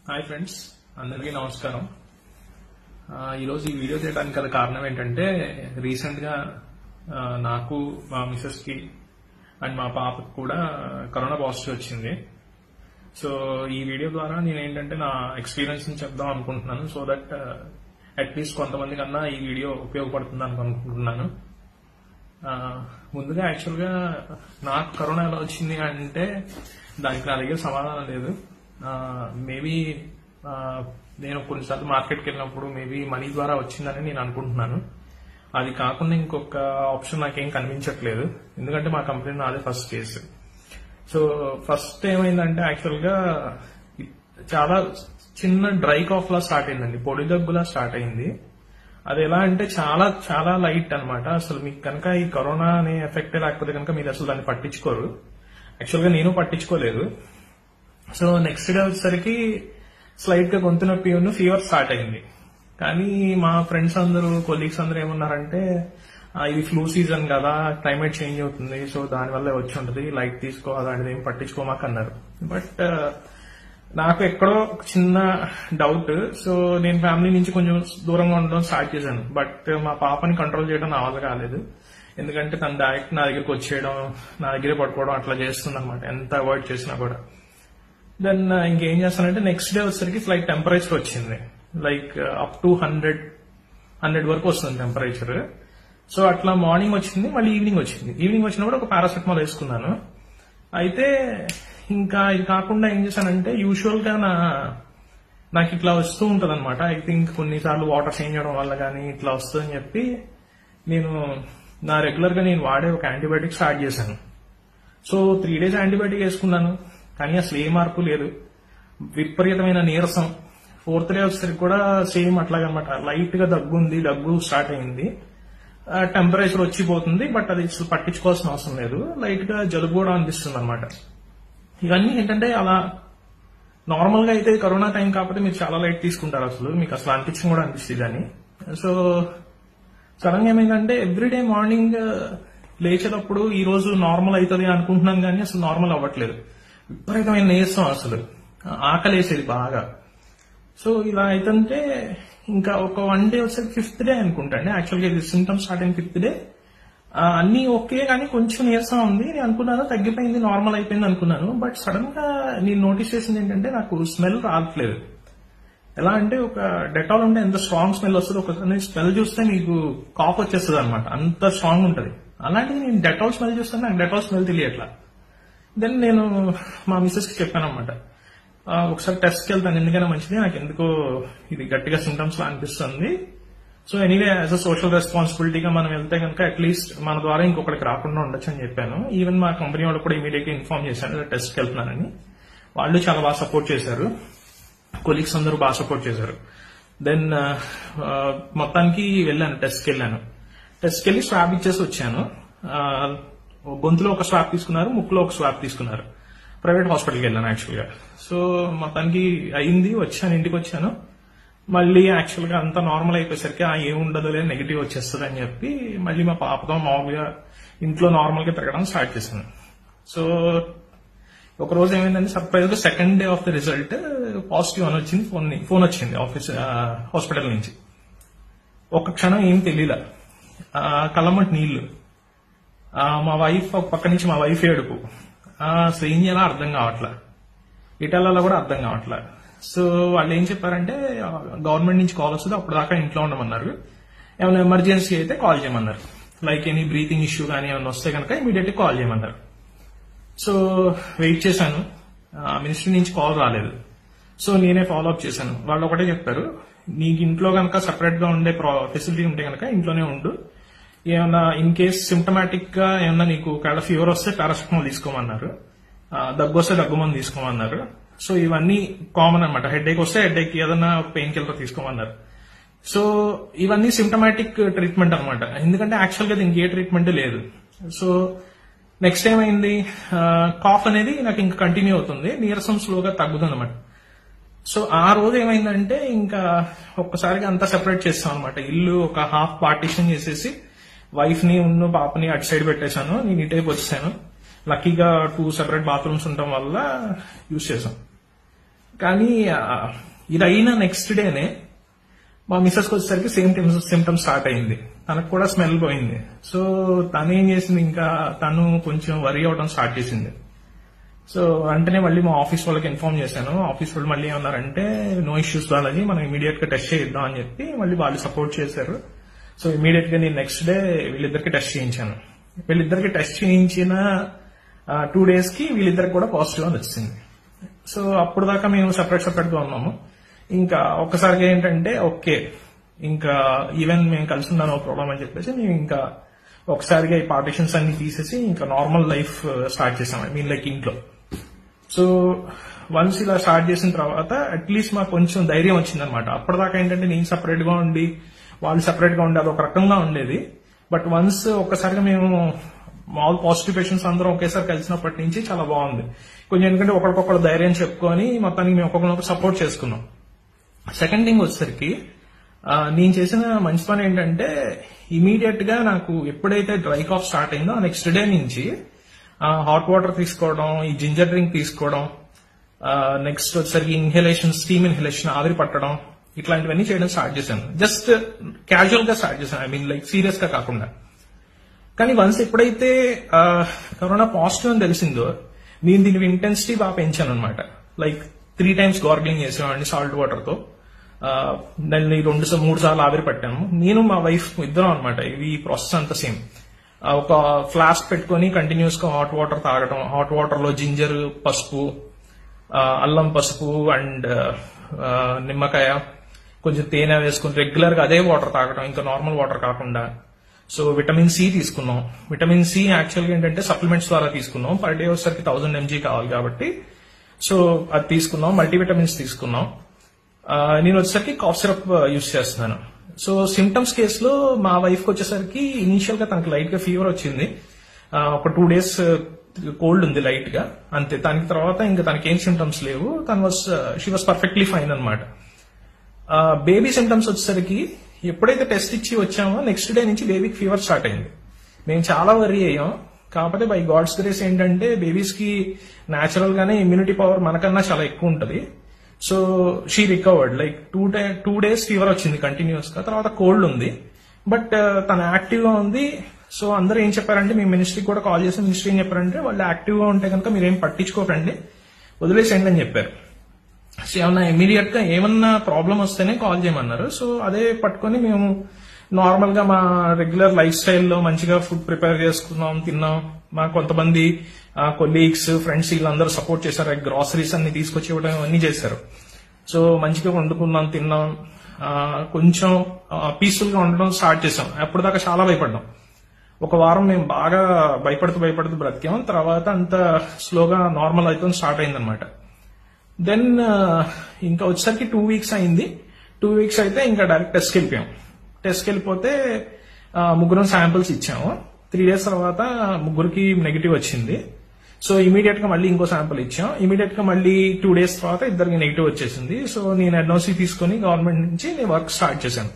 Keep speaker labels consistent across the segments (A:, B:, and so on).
A: hi friends అందరికీ నమస్కారం ఆ, ఈరోజు ఈ వీడియో చేయడానికి గల కారణం ఏంటంటే రీసెంట్ గా ఆ, నాకు మా మిసెస్ కి అండ్ మా పాపకు కూడా కరోనా పాజిటివ్ వచ్చింది సో ఈ వీడియో ద్వారా నేను ఏంటంటే నా ఎక్స్పీరియన్స్ ని చెప్దాం అనుకుంటున్నాను సో దట్ అట్లీస్ట్ కొంతమంది కన్నా ఈ వీడియో ఉపయోగపడుతుంది అని అనుకుంటున్నాను ఆ, ముందుగా యాక్చువల్ గా నాకు కరోనా ఎలా వచ్చింది అంటే దానికి నా దగ్గర సమాధానం లేదు మేబీ నేను కొన్నిసార్లు మార్కెట్కి వెళ్ళినప్పుడు మేబీ మనీ ద్వారా వచ్చిందని నేను అనుకుంటున్నాను అది కాకుండా ఇంకొక ఆప్షన్ నాకేం కనిపించట్లేదు ఎందుకంటే మా కంపెనీ నాదే ఫస్ట్ కేసు సో ఫస్ట్ ఏమైందంటే యాక్చువల్ గా చాలా చిన్న డ్రై కాఫ్ లా స్టార్ట్ అయిందండి పొడి దగ్గులా స్టార్ట్ అయింది అది ఎలా అంటే చాలా చాలా లైట్ అన్నమాట అసలు మీకు కనుక ఈ కరోనా అనే ఎఫెక్ట్ లేకపోతే కనుక మీరు అసలు దాన్ని పట్టించుకోరు యాక్చువల్ గా నేను పట్టించుకోలేదు సో నెక్స్ట్ డే వచ్చేసరికి స్లైట్ గా గొంతు నొప్పి ఉన్న ఫీవర్ స్టార్ట్ అయింది కానీ మా ఫ్రెండ్స్ అందరూ కొలీగ్స్ అందరూ ఏమన్నారంటే "ఆ, ఇది ఫ్లూ సీజన్ కదా క్లైమేట్ చేంజ్ అవుతుంది సో దాని వల్ల వచ్చి ఉంటుంది లైట్ తీసుకో అలాంటిది ఏం పట్టించుకోమాక అన్నారు బట్ నాకు ఎక్కడో ఒక చిన్న డౌట్ సో నేను ఫ్యామిలీ నుంచి కొంచెం దూరంగా ఉండడం స్టార్ట్ చేశాను బట్ మా పాపని కంట్రోల్ చేయడం నా వల్ల కాలేదు ఎందుకంటే తన డైరెక్ట్ నా దగ్గరికి వచ్చేయడం నా దగ్గరే పడుకోవడం అట్లా చేస్తుంది అనమాట ఎంత అవాయిడ్ చేసినా కూడా దెన్ ఇంకేం చేస్తానంటే నెక్స్ట్ డే వచ్చేసరికి ఫ్లైట్ టెంపరేచర్ వచ్చింది like up to hundred hundred వరకు వస్తుంది టెంపరేచర్ సో అట్లా మార్నింగ్ వచ్చింది మళ్ళీ ఈవినింగ్ వచ్చింది ఈవినింగ్ వచ్చినప్పుడు ఒక పారాసెటమాల్ వేసుకున్నాను అయితే ఇంకా ఇది కాకుండా ఏం చేశానంటే యూజువల్ గా నా నాకు ఇట్లా వస్తూ ఉంటది అనమాట ఐ థింక్ కొన్నిసార్లు వాటర్ చేంజ్ చేయడం వల్ల కానీ ఇట్లా వస్తుందని చెప్పి నేను నా రెగ్యులర్ గా నేను వాడే ఒక యాంటీబయాటిక్ స్టార్ట్ చేశాను సో త్రీ డేస్ యాంటీబయాటిక్ వేసుకున్నాను కానీ అసలు ఏ మార్పు లేదు విపరీతమైన నీరసం ఫోర్త్ డే వచ్చేసరికి కూడా సేమ్ అట్లాగనమాట లైట్ గా దగ్గు ఉంది దగ్గు స్టార్ట్ అయింది టెంపరేచర్ వచ్చిపోతుంది బట్ అది అసలు పట్టించుకోవాల్సిన అవసరం లేదు లైట్ గా జలుబు కూడా అనిపిస్తుంది అనమాట ఇవన్నీ ఏంటంటే అలా నార్మల్ గా అయితే కరోనా టైం కాకపోతే మీరు చాలా లైట్ తీసుకుంటారు అసలు మీకు అసలు అనిపించడం కూడా అనిపిస్తుంది అని సో సడన్ గా ఏమైందంటే ఎవ్రీడే మార్నింగ్ లేచేటప్పుడు ఈ రోజు నార్మల్ అవుతుంది అనుకుంటున్నాం కానీ అసలు నార్మల్ అవ్వట్లేదు విపరీతమైన నీరసం అసలు ఆకలేసేది బాగా సో ఇలా అయితుంటే ఇంకా ఒక వన్ డే వచ్చేది ఫిఫ్త్ డే అనుకుంటాండి యాక్చువల్గా ఇది సిమ్టమ్స్ స్టార్ట్ అయిన ఫిఫ్త్ డే అన్ని ఓకే కానీ కొంచెం నీరసం ఉంది నేను అనుకున్నాను తగ్గిపోయింది నార్మల్ అయిపోయింది అనుకున్నాను బట్ సడన్ గా నేను నోటీస్ చేసింది ఏంటంటే నాకు స్మెల్ రావట్లేదు ఎలా అంటే ఒక డెటాల్ ఉంటే ఎంత స్ట్రాంగ్ స్మెల్ వస్తుంది ఒకసారి స్మెల్ చూస్తే మీకు కాఫ్ వచ్చేస్తుంది అనమాట అంత స్ట్రాంగ్ ఉంటది అలాంటిది నేను డెటాల్ స్మెల్ చూస్తే నాకు డెటాల్ స్మెల్ తెలియట్లా దెన్ నేను మా మిస్సెస్ కి చెప్పాను అనమాట ఒకసారి టెస్ట్కి వెళ్తాను ఎందుకైనా మంచిది నాకు ఎందుకో ఇది గట్టిగా సిమ్టమ్స్ లా అనిపిస్తుంది so anyway as a social రెస్పాన్సిబిలిటీగా మనం వెళ్తే కనుక అట్లీస్ట్ మన ద్వారా ఇంకొకరికి రాకుండా ఉండొచ్చు అని చెప్పాను ఈవెన్ మా కంపెనీ వాళ్ళు కూడా ఇమీడియట్ గా ఇన్ఫార్మ్ చేశాను టెస్ట్కి వెళ్తున్నానని వాళ్ళు చాలా బాగా సపోర్ట్ చేశారు కొలీగ్స్ అందరూ బాగా సపోర్ట్ చేశారు దెన్ మొత్తానికి వెళ్ళాను టెస్ట్కి వెళ్ళాను టెస్ట్కి వెళ్ళి స్వాబ్ ఇచ్చేసి వచ్చాను ఆ, గొంతులో ఒక స్వాబ్ తీసుకున్నారు ముక్కులో ఒక స్వాబ్ తీసుకున్నారు ప్రైవేట్ హాస్పిటల్కి వెళ్ళాను యాక్చువల్గా సో మొత్తానికి అయింది వచ్చాను ఇంటికి వచ్చాను మళ్ళీ యాక్చువల్ గా అంతా నార్మల్ అయిపోయేసరికి ఆ ఏం ఉండదులే నెగిటివ్ వచ్చేస్తుంది అని చెప్పి మళ్ళీ మా పాపతో మామూలుగా ఇంట్లో నార్మల్ గా తిరగడం స్టార్ట్ చేశాను సో ఒక రోజు ఏమైందంటే సర్ప్రైజ్ గా second day of the result positive అని వచ్చింది ఫోన్ ఫోన్ వచ్చింది ఆఫీస్ హాస్పిటల్ నుంచి ఒక క్షణం ఏం తెలియలే ఆ, కళ్ళమ్మటి నీళ్లు ఆ, మా వైఫ్ ఒక పక్క నుంచి మా వైఫ్ ఏడుపు ఆ, అసలు ఏం చేయాలో అర్థం కావట్లే ఇటాలలో కూడా అర్థం కావట్లే సో వాళ్ళు ఏం చెప్పారంటే గవర్నమెంట్ నుంచి కాల్ వస్తుంది అప్పుడు దాకా ఇంట్లో ఉండమన్నారు ఏమైనా ఎమర్జెన్సీ అయితే కాల్ చేయమన్నారు లైక్ ఎనీ బ్రీతింగ్ ఇష్యూ కానీ ఏమైనా వస్తే కనుక ఇమీడియట్ కాల్ చేయమన్నారు సో వెయిట్ చేశాను మినిస్ట్రీ నుంచి కాల్ రాలేదు సో నేనే ఫాలో అప్ చేశాను వాళ్ళు ఒకటే చెప్పారు నీకు ఇంట్లో కనుక సపరేట్ గా ఉండే ఫెసిలిటీ ఉంటే కనుక ఇంట్లోనే ఉండు ఏమన్నా ఇన్ కేస్ సిమ్టమాటిక్ గా ఏమన్నా నీకు ఒకవేళ ఫీవర్ వస్తే పారాసిటమాల్ తీసుకోమన్నారు ఆ, దగ్గు వస్తే దగ్గు మందు తీసుకోమన్నారు సో ఇవన్నీ కామన్ అనమాట హెడ్ ఏక్ వస్తే హెడ్ ఏక్ ఏదన్నా పెయిన్ కిల్లర్ తీసుకోమన్నారు సో ఇవన్నీ సిమ్టమాటిక్ ట్రీట్మెంట్ అనమాట ఎందుకంటే యాక్చువల్ గా దీనికి ఏ ట్రీట్మెంట్ లేదు సో నెక్స్ట్ ఏమైంది కాఫ్ అనేది నాకు ఇంకా కంటిన్యూ అవుతుంది నీరసం స్లోగా తగ్గుతుంది అనమాట సో ఆ రోజు ఏమైందంటే ఇంకా ఒక్కసారిగా అంతా సెపరేట్ చేస్తాం అనమాట ఇల్లు ఒక హాఫ్ పార్టీషన్ చేసేసి వైఫ్ ని ఉన్న పాపని అటు సైడ్ పెట్టేశాను నేను ఇటైపు వచ్చేసాను లక్కీగా టూ సెపరేట్ బాత్రూమ్స్ ఉండటం వల్ల యూజ్ చేశాం కానీ ఆ, ఇది అయిన నెక్స్ట్ డేనే మా మిస్సెస్కి వచ్చేసరికి సేమ్ సిమ్టమ్స్ స్టార్ట్ అయింది తనకు కూడా స్మెల్ పోయింది సో తను ఏం చేసింది ఇంకా తను కొంచెం వరి అవడం స్టార్ట్ చేసింది సో వెంటనే మళ్ళీ మా ఆఫీస్ వాళ్ళకి ఇన్ఫార్మ్ చేశాను ఆఫీస్ వాళ్ళు మళ్ళీ ఏమన్నారంటే నో ఇష్యూస్ వాళ్ళది మనం ఇమీడియట్ గా టెస్ట్ చేద్దాం అని చెప్పి మళ్ళీ వాళ్ళు సపోర్ట్ చేశారు సో ఇమీడియట్ గా నేను నెక్స్ట్ డే వీళ్ళిద్దరికి టెస్ట్ చేయించాను వీళ్ళిద్దరికి టెస్ట్ చేయించిన టూ డేస్ కి వీళ్ళిద్దరికి కూడా పాజిటివ్ అని వచ్చింది సో అప్పుడు దాకా మేము సపరేట్ సపరేట్ గా ఉన్నాము ఇంకా ఒక్కసారిగా ఏంటంటే ఓకే ఇంకా ఈవెన్ మేము కలిసి ఉన్నాను ప్రాబ్లం అని చెప్పేసి మేము ఇంకా ఒకసారిగా ఈ పార్టిషన్స్ అన్ని తీసేసి ఇంకా నార్మల్ లైఫ్ స్టార్ట్ చేసాం ఐ మీన్ లైక్ ఇంట్లో సో వన్స్ ఇలా స్టార్ట్ చేసిన తర్వాత అట్లీస్ట్ మాకు కొంచెం ధైర్యం వచ్చిందనమాట అప్పటిదాకా ఏంటంటే నేను సపరేట్ గా ఉండి వాళ్ళు సపరేట్ గా ఉండి అది ఒక రకంగా ఉండేది బట్ వన్స్ ఒక్కసారిగా మేము మామూలు పాజిటివ్ పేషెంట్స్ అందరం ఒకేసారి కలిసినప్పటి నుంచి చాలా బాగుంది కొంచెం ఎందుకంటే ఒకరికొకరు ధైర్యం చెప్పుకొని మొత్తానికి మేము ఒక్కొక్కరినొకరు సపోర్ట్ చేసుకున్నాం సెకండ్ థింగ్ వచ్చేసరికి ఆ, నేను చేసిన మంచి పని ఏంటంటే ఇమీడియట్ గా నాకు ఎప్పుడైతే డ్రై కాఫ్ స్టార్ట్ అయిందో నెక్స్ట్ డే నుంచి హాట్ వాటర్ తీసుకోవడం ఈ జింజర్ డ్రింక్ తీసుకోవడం నెక్స్ట్ వచ్చేసరికి ఇన్హలేషన్ స్టీమ్ ఇన్హలేషన్ ఆవిరి పట్టడం ఇట్లాంటివన్నీ చేయడం స్టార్ట్ చేశాను జస్ట్ క్యాజువల్ గా స్టార్ట్ చేశాను ఐ మీన్ లైక్ సీరియస్ గా కాకుండా కానీ వన్స్ ఎప్పుడైతే ఆ, కరోనా పాజిటివ్ అని తెలిసిందో నేను దీని ఇంటెన్సిటీ బాగా పెంచాను అనమాట లైక్ త్రీ టైమ్స్ గార్గ్లింగ్ చేసేవాడిని సాల్ట్ వాటర్ తో ఆ, దాన్ని రెండు సా- మూడు సార్లు ఆవిరి పట్టాము నేను మా వైఫ్ ఇద్దరం అనమాట ఇవి ప్రాసెస్ అంతా సేమ్ ఒక ఫ్లాస్క్ పెట్టుకొని కంటిన్యూస్ గా హాట్ వాటర్ తాగడం హాట్ వాటర్ లో జింజర్ పసుపు ఆ, అల్లం పసుపు అండ్ నిమ్మకాయ కొంచెం తేనె వేసుకుని రెగ్యులర్ గా అదే వాటర్ తాగడం ఇంకా నార్మల్ వాటర్ కాకుండా సో విటమిన్ సి తీసుకున్నాం విటమిన్ సి యాక్చువల్గా ఏంటంటే సప్లిమెంట్స్ ద్వారా తీసుకున్నాం పర్ డే వచ్చేసరికి థౌసండ్ ఎంజీ కావాలి కాబట్టి సో అది తీసుకున్నాం మల్టీవిటమిన్స్ తీసుకున్నాం ఆ, నేను వచ్చేసరికి కాఫ్ సిరప్ యూస్ చేస్తున్నాను సో సిమ్టమ్స్ కేసులో మా వైఫ్ కి వచ్చేసరికి ఇనీషియల్ గా తనకి లైట్ గా ఫీవర్ వచ్చింది ఆ, ఒక టూ డేస్ కోల్డ్ ఉంది లైట్ గా అంతే దానికి తర్వాత ఇంకా తనకి ఏం సిమ్టమ్స్ లేవు తను was she was perfectly fine అనమాట బేబీ సిమ్టమ్స్ వచ్చేసరికి ఎప్పుడైతే టెస్ట్ ఇచ్చి వచ్చామో నెక్స్ట్ డే నుంచి బేబీకి ఫీవర్ స్టార్ట్ అయింది మేము చాలా వరీ అయ్యాం కాకపోతే బై గాడ్స్ గ్రేస్ ఏంటంటే బేబీస్ కి నాచురల్ గానే ఇమ్యూనిటీ పవర్ మనకన్నా చాలా ఎక్కువ ఉంటది so she recovered like two day two days fever వచ్చింది కంటిన్యూస్ గా తర్వాత కోల్డ్ ఉంది బట్ తను యాక్టివ్ గా ఉంది సో అందరూ ఏం చెప్పారంటే మీ మినిస్ట్రీకి కూడా కాల్ చేసి మినిస్ట్రీ ఏం చెప్పారంటే వాళ్ళు యాక్టివ్ గా ఉంటే కనుక మీరు ఏం పట్టించుకోకండి వదిలేసేయండి అని చెప్పారు సో ఏమన్నా ఇమీడియట్ గా ఏమన్నా ప్రాబ్లం వస్తేనే కాల్ చేయమన్నారు సో అదే పట్టుకొని మేము నార్మల్ గా మా రెగ్యులర్ లైఫ్ స్టైల్లో మంచిగా ఫుడ్ ప్రిపేర్ చేసుకున్నాం తిన్నాం మా కొంతమంది కొలీగ్స్ ఫ్రెండ్స్ వీళ్ళందరూ సపోర్ట్ చేశారు గ్రాసరీస్ అన్ని తీసుకొచ్చి ఇవ్వడం అన్ని చేశారు సో మంచిగా వండుకున్నాం తిన్నాం ఆ, కొంచెం పీస్ఫుల్ గా ఉండడం స్టార్ట్ చేసాం అప్పుడు దాకా చాలా భయపడ్డాం ఒక వారం మేము బాగా భయపడుతూ భయపడుతూ బ్రతికాం తర్వాత అంత స్లోగా నార్మల్ అవుతుంది స్టార్ట్ అయిందనమాట దెన్ ఇంకా వచ్చేసరికి టూ వీక్స్ అయింది టూ వీక్స్ అయితే ఇంకా డైరెక్ట్ టెస్ట్కి వెళ్ళిపోయాం టెస్ట్కి వెళ్ళిపోతే ఆ, ముగ్గురం శాంపిల్స్ ఇచ్చాము త్రీ డేస్ తర్వాత ముగ్గురికి నెగిటివ్ వచ్చింది సో ఇమీడియట్ గా మళ్ళీ ఇంకో శాంపుల్ ఇచ్చాం ఇమీడియట్ గా మళ్ళీ టూ డేస్ తర్వాత ఇద్దరికి నెగిటివ్ వచ్చేసింది సో నేను ఎన్ఓసి తీసుకొని గవర్నమెంట్ నుంచి నేను వర్క్ స్టార్ట్ చేశాను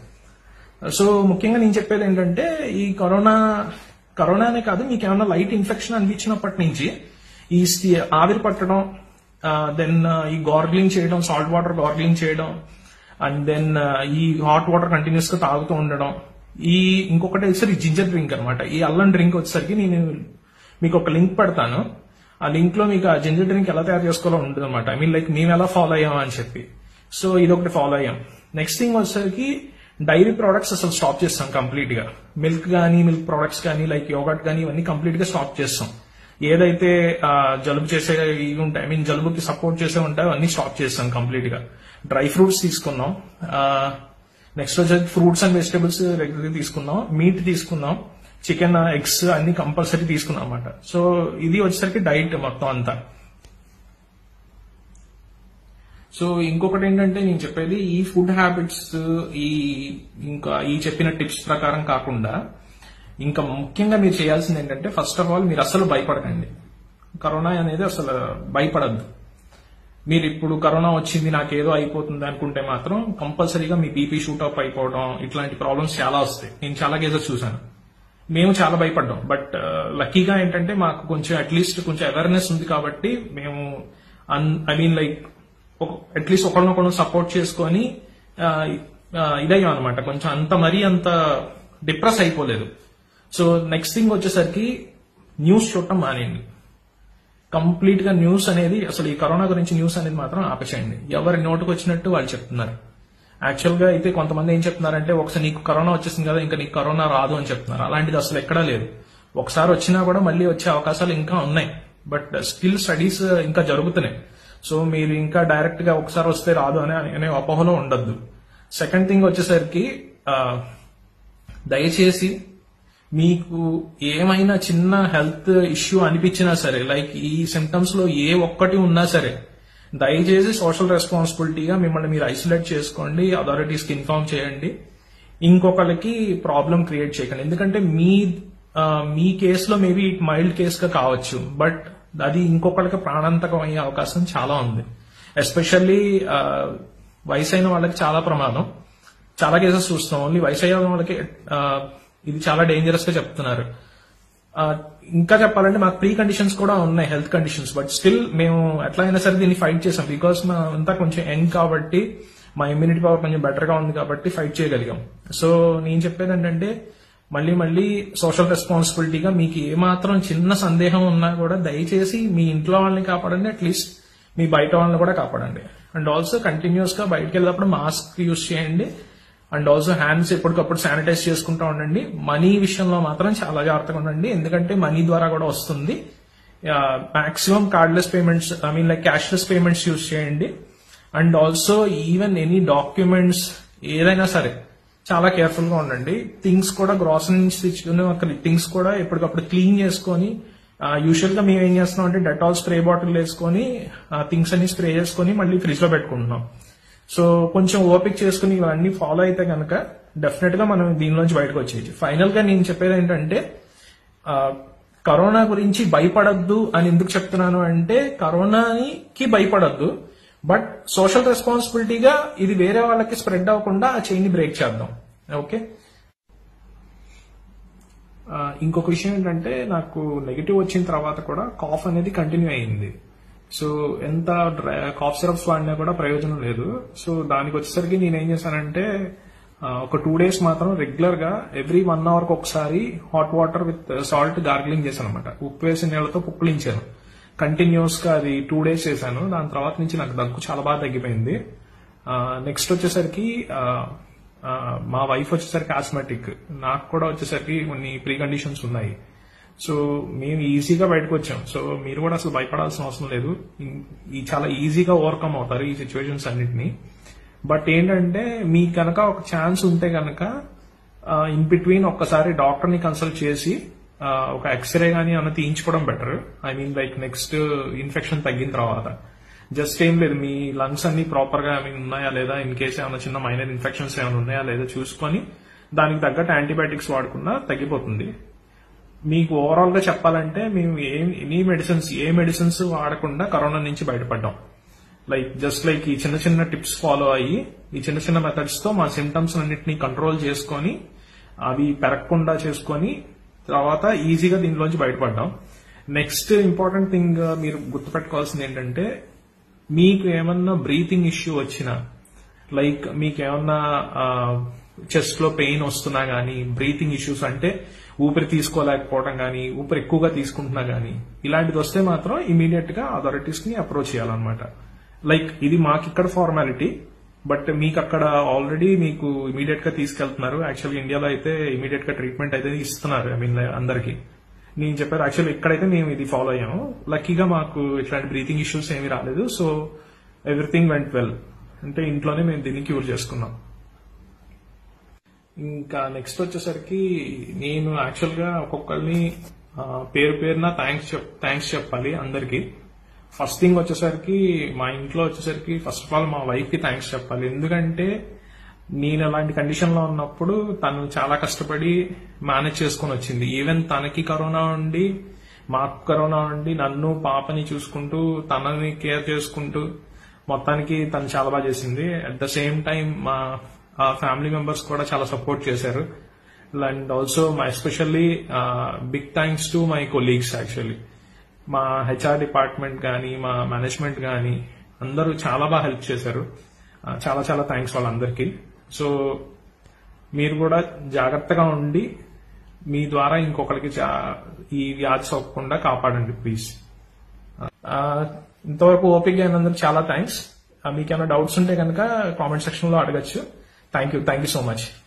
A: సో ముఖ్యంగా నేను చెప్పేది ఏంటంటే ఈ కరోనా కరోనానే కాదు మీకు ఏమైనా లైట్ ఇన్ఫెక్షన్ అనిపించినప్పటి నుంచి ఈ స్టి- ఆవిరి పట్టడం దెన్ ఈ గార్గ్లింగ్ చేయడం సాల్ట్ వాటర్ గార్గ్లింగ్ చేయడం అండ్ దెన్ ఈ హాట్ వాటర్ కంటిన్యూస్ గా తాగుతూ ఉండడం ఈ ఇంకొకటి వచ్చేసరికి జింజర్ డ్రింక్ అనమాట ఈ అల్లం డ్రింక్ వచ్చేసరికి నేను మీకు ఒక లింక్ పెడతాను ఆ లింక్ లో మీకు ఆ జింజర్ డ్రింక్ ఎలా తయారు చేసుకోవాలో ఉంటుంది అనమాట ఐ మీన్ లైక్ మేము ఎలా ఫాలో అయ్యాం అని చెప్పి సో ఇది ఒకటి ఫాలో అయ్యాం నెక్స్ట్ థింగ్ వచ్చేసరికి డైరీ ప్రోడక్ట్స్ అసలు స్టాప్ చేస్తాం కంప్లీట్ గా మిల్క్ గానీ మిల్క్ ప్రోడక్ట్స్ కానీ లైక్ యోగట్ కానీ ఇవన్నీ కంప్లీట్ గా స్టాప్ చేస్తాం ఏదైతే ఆ, జలుబు చేసే ఇవి ఉంటాయి ఐ మీన్ జలుబుకి సపోర్ట్ చేసే ఉంటాయో అన్ని స్టాప్ చేస్తాం కంప్లీట్ గా డ్రై ఫ్రూట్స్ తీసుకున్నాం నెక్స్ట్ వచ్చేసి ఫ్రూట్స్ అండ్ వెజిటబుల్స్ రెగ్యులర్ తీసుకున్నాం మీట్ తీసుకున్నాం చికెన్ ఎగ్స్ అన్ని కంపల్సరీ తీసుకున్నాం అనమాట సో ఇది వచ్చేసరికి డైట్ మొత్తం అంతా సో ఇంకొకటి ఏంటంటే నేను చెప్పేది ఈ ఫుడ్ హ్యాబిట్స్ ఈ ఇంకా ఈ చెప్పిన టిప్స్ ప్రకారం కాకుండా ఇంకా ముఖ్యంగా మీరు చేయాల్సింది ఏంటంటే ఫస్ట్ ఆఫ్ ఆల్ మీరు అసలు భయపడకండి కరోనా అనేది అసలు భయపడద్దు మీరు ఇప్పుడు కరోనా వచ్చింది నాకేదో అయిపోతుంది అనుకుంటే మాత్రం కంపల్సరీగా మీ బీపీ షూటప్ అయిపోవడం ఇట్లాంటి ప్రాబ్లమ్స్ చాలా వస్తాయి నేను చాలా కేసెస్ చూశాను మేము చాలా భయపడ్డాం బట్ లక్కీగా ఏంటంటే మాకు కొంచెం అట్లీస్ట్ కొంచెం అవేర్నెస్ ఉంది కాబట్టి మేము ఐ మీన్ లైక్ అట్లీస్ట్ ఒకరినొకరు సపోర్ట్ చేసుకొని ఆ, ఆ, ఇదయ్యాం అనమాట కొంచెం అంత మరీ అంత డిప్రెస్ అయిపోలేదు సో నెక్స్ట్ థింగ్ వచ్చేసరికి న్యూస్ చూడటం మానేయండి కంప్లీట్ గా న్యూస్ అనేది అసలు ఈ కరోనా గురించి న్యూస్ అనేది మాత్రం ఆపేసేయండి ఎవరి నోటుకు వచ్చినట్టు వాళ్ళు చెప్తున్నారు యాక్చువల్ గా అయితే కొంతమంది ఏం చెప్తున్నారంటే ఒకసారి నీకు కరోనా వచ్చేసింది కదా ఇంకా నీకు కరోనా రాదు అని చెప్తున్నారు అలాంటిది అసలు ఎక్కడా లేదు ఒకసారి వచ్చినా కూడా మళ్ళీ వచ్చే అవకాశాలు ఇంకా ఉన్నాయి బట్ స్టిల్ స్టడీస్ ఇంకా జరుగుతున్నాయి సో మీరు ఇంకా డైరెక్ట్ గా ఒకసారి వస్తే రాదు అనే అనే అపోహలో ఉండద్దు సెకండ్ థింగ్ వచ్చేసరికి ఆ, దయచేసి మీకు ఏమైనా చిన్న హెల్త్ ఇష్యూ అనిపించినా సరే లైక్ ఈ సిమ్టమ్స్ లో ఏ ఒక్కటి ఉన్నా సరే దయచేసి సోషల్ రెస్పాన్సిబిలిటీగా మిమ్మల్ని మీరు ఐసోలేట్ చేసుకోండి అథారిటీస్ కి ఇన్ఫార్మ్ చేయండి ఇంకొకరికి ప్రాబ్లం క్రియేట్ చేయకండి ఎందుకంటే మీ ఆ, మీ కేసులో మేబీ మైల్డ్ కేస్ గా కావచ్చు బట్ అది ఇంకొకరికి ప్రాణాంతకం అయ్యే అవకాశం చాలా ఉంది ఎస్పెషల్లీ వయసు అయిన వాళ్ళకి చాలా ప్రమాదం చాలా కేసెస్ చూస్తాం ఓన్లీ వయసు అయిన వాళ్ళకి ఆ, ఇది చాలా డేంజరస్ గా చెప్తున్నారు ఆ, ఇంకా చెప్పాలంటే మాకు ప్రీ కండిషన్స్ కూడా ఉన్నాయి హెల్త్ కండిషన్స్ బట్ స్టిల్ మేము ఎట్లా అయినా సరే దీన్ని ఫైట్ చేసాం బికాస్ మా అంతా కొంచెం యంగ్ కాబట్టి మా ఇమ్యూనిటీ పవర్ కొంచెం బెటర్ గా ఉంది కాబట్టి ఫైట్ చేయగలిగాం సో నేను చెప్పేది ఏంటంటే మళ్ళీ మళ్ళీ సోషల్ రెస్పాన్సిబిలిటీగా మీకు ఏమాత్రం చిన్న సందేహం ఉన్నా కూడా దయచేసి మీ ఇంట్లో వాళ్ళని కాపాడండి అట్లీస్ట్ మీ బయట వాళ్ళని కూడా కాపాడండి అండ్ ఆల్సో కంటిన్యూస్ గా బయటకు వెళ్ళినప్పుడు మాస్క్ యూస్ చేయండి అండ్ ఆల్సో హ్యాండ్స్ ఎప్పటికప్పుడు శానిటైజ్ చేసుకుంటూ ఉండండి మనీ విషయంలో మాత్రం చాలా జాగ్రత్తగా ఉండండి ఎందుకంటే మనీ ద్వారా కూడా వస్తుంది maximum cardless payments I mean like cashless payments use చేయండి and also even any documents ఏదైనా సరే చాలా కేర్ఫుల్ గా ఉండండి థింగ్స్ కూడా గ్రాసరీ నుంచి తెచ్చుకునే థింగ్స్ కూడా ఎప్పటికప్పుడు క్లీన్ చేసుకొని యూజువల్ గా మేము ఏం చేస్తున్నాం అంటే డెటాల్ స్ప్రే బాటిల్ వేసుకొని థింగ్స్ అన్ని స్ప్రే చేసుకొని మళ్ళీ ఫ్రిడ్జ్ లో పెట్టుకుంటున్నాం సో కొంచెం ఓపిక చేసుకుని ఇవన్నీ ఫాలో అయితే కనుక డెఫినెట్ గా మనం దీనిలోంచి బయటకు వచ్చేయచ్చు ఫైనల్ గా నేను చెప్పేది ఏంటంటే ఆ, కరోనా గురించి భయపడద్దు అని ఎందుకు చెప్తున్నాను అంటే కరోనాకి భయపడద్దు బట్ సోషల్ రెస్పాన్సిబిలిటీగా ఇది వేరే వాళ్ళకి స్ప్రెడ్ అవ్వకుండా ఆ చైన్ బ్రేక్ చేద్దాం ఓకే ఆ, ఇంకొక విషయం ఏంటంటే నాకు నెగిటివ్ వచ్చిన తర్వాత కూడా కాఫ్ అనేది కంటిన్యూ అయింది సో ఎంత కాఫ్ సిరప్స్ వాడినా కూడా ప్రయోజనం లేదు సో దానికి వచ్చేసరికి నేను ఏం చేశానంటే ఆ, ఒక టూ డేస్ మాత్రం రెగ్యులర్ గా ఎవ్రీ వన్ అవర్ కి ఒకసారి hot water with salt gargling చేశాను అనమాట ఉప్పు వేసిన నీళ్ళతో పుక్కిలించాను కంటిన్యూస్ గా అది టూ డేస్ చేశాను దాని తర్వాత నుంచి నాకు దగ్గు చాలా బాగా తగ్గిపోయింది నెక్స్ట్ వచ్చేసరికి ఆ, ఆ, మా వైఫ్ వచ్చేసరికి ఆస్మెటిక్ నాకు కూడా వచ్చేసరికి కొన్ని ప్రీ కండిషన్స్ ఉన్నాయి సో మేము ఈజీగా బయటకు వచ్చాం సో మీరు కూడా అసలు భయపడాల్సిన అవసరం లేదు ఇం- ఈ చాలా ఈజీగా ఓవర్కమ్ అవుతారు ఈ సిచ్యువేషన్స్ అన్నిటిని బట్ ఏంటంటే మీకు కనుక ఒక ఛాన్స్ ఉంటే కనుక ఇన్ బిట్వీన్ ఒక్కసారి డాక్టర్ ని కన్సల్ట్ చేసి ఆ, ఒక ఎక్స్రే గానీ అన్న తీయించుకోవడం better I mean like next infection తగ్గిన తర్వాత జస్ట్ ఏం లేదు మీ లంగ్స్ అన్ని ప్రాపర్ గా ఐ మీన్ ఉన్నాయా లేదా ఇన్ కేసు ఏమైనా చిన్న మైనర్ ఇన్ఫెక్షన్స్ ఏమైనా ఉన్నాయా లేదా చూసుకొని దానికి తగ్గట్టు యాంటీబయాటిక్స్ వాడుకున్నా తగ్గిపోతుంది మీకు ఓవరాల్ గా చెప్పాలంటే మేము ఏ ఎనీ మెడిసిన్స్ ఏ మెడిసిన్స్ వాడకుండా కరోనా నుంచి బయటపడ్డాం లైక్ జస్ట్ లైక్ ఈ చిన్న చిన్న టిప్స్ ఫాలో అయ్యి ఈ చిన్న చిన్న మెథడ్స్ తో మా సిమ్టమ్స్ అన్నిటిని కంట్రోల్ చేసుకొని అవి పెరగకుండా చేసుకొని తర్వాత ఈజీగా దీనిలోంచి బయటపడ్డాం నెక్స్ట్ ఇంపార్టెంట్ థింగ్ మీరు గుర్తుపెట్టుకోవాల్సింది ఏంటంటే మీకు ఏమన్నా బ్రీతింగ్ ఇష్యూ వచ్చినా లైక్ మీకు ఏమన్నా చెస్ట్ లో పెయిన్ వస్తున్నా గానీ బ్రీతింగ్ ఇష్యూస్ అంటే ఊపిరి తీసుకోలేకపోవడం గానీ ఊపిరి ఎక్కువగా తీసుకుంటున్నా గానీ ఇలాంటిది వస్తే మాత్రం ఇమీడియట్ గా అథారిటీస్ ని అప్రోచ్ చేయాలన్నమాట లైక్ ఇది మాకు ఇక్కడ ఫార్మాలిటీ బట్ మీకు అక్కడ ఆల్రెడీ మీకు ఇమీడియట్ గా తీసుకెళ్తున్నారు యాక్చువల్గా ఇండియాలో అయితే ఇమీడియట్ గా ట్రీట్మెంట్ అయితే ఇస్తున్నారు ఐ మీన్ అందరికి నేను చెప్పారు యాక్చువల్లీ ఇక్కడైతే మేము ఇది ఫాలో అయ్యాము లక్కీగా మాకు ఇట్లాంటి బ్రీతింగ్ ఇష్యూస్ ఏమీ రాలేదు సో ఎవ్రీథింగ్ వెంట్ వెల్ అంటే ఇంట్లోనే మేము దీన్ని క్యూర్ చేసుకున్నాం ఇంకా నెక్స్ట్ వచ్చేసరికి నేను యాక్చువల్ గా ఒక్కొక్కరిని ఆ, పేరు పేరున థ్యాంక్స్ చెప్ థ్యాంక్స్ చెప్పాలి అందరికి ఫస్ట్ థింగ్ వచ్చేసరికి మా ఇంట్లో వచ్చేసరికి ఫస్ట్ ఆఫ్ ఆల్ మా వైఫ్ కి థ్యాంక్స్ చెప్పాలి ఎందుకంటే నేను అలాంటి కండిషన్ లో ఉన్నప్పుడు తను చాలా కష్టపడి మేనేజ్ చేసుకొని వచ్చింది ఈవెన్ తనకి కరోనా ఉండి మాకు కరోనా ఉండి నన్ను పాపని చూసుకుంటూ తనని కేర్ చేసుకుంటూ మొత్తానికి తను చాలా బాగా చేసింది అట్ ద సేమ్ టైం మా ఫ్యామిలీ మెంబర్స్ కూడా చాలా సపోర్ట్ చేశారు and also my especially big thanks to my colleagues actually మా హెచ్ఆర్ డిపార్ట్మెంట్ కానీ మా మేనేజ్మెంట్ కానీ అందరూ చాలా బాగా హెల్ప్ చేశారు ఆ, చాలా చాలా థ్యాంక్స్ వాళ్ళందరికీ సో మీరు కూడా జాగ్రత్తగా ఉండి మీ ద్వారా ఇంకొకరికి జా- ఈ వ్యాధి సోకకుండా కాపాడండి ప్లీజ్ ఆ, ఇంతవరకు ఓపిక అయినందుకు చాలా థ్యాంక్స్ మీకు ఏమైనా డౌట్స్ ఉంటే కనుక కామెంట్ సెక్షన్ లో అడగచ్చు thank you thank you so much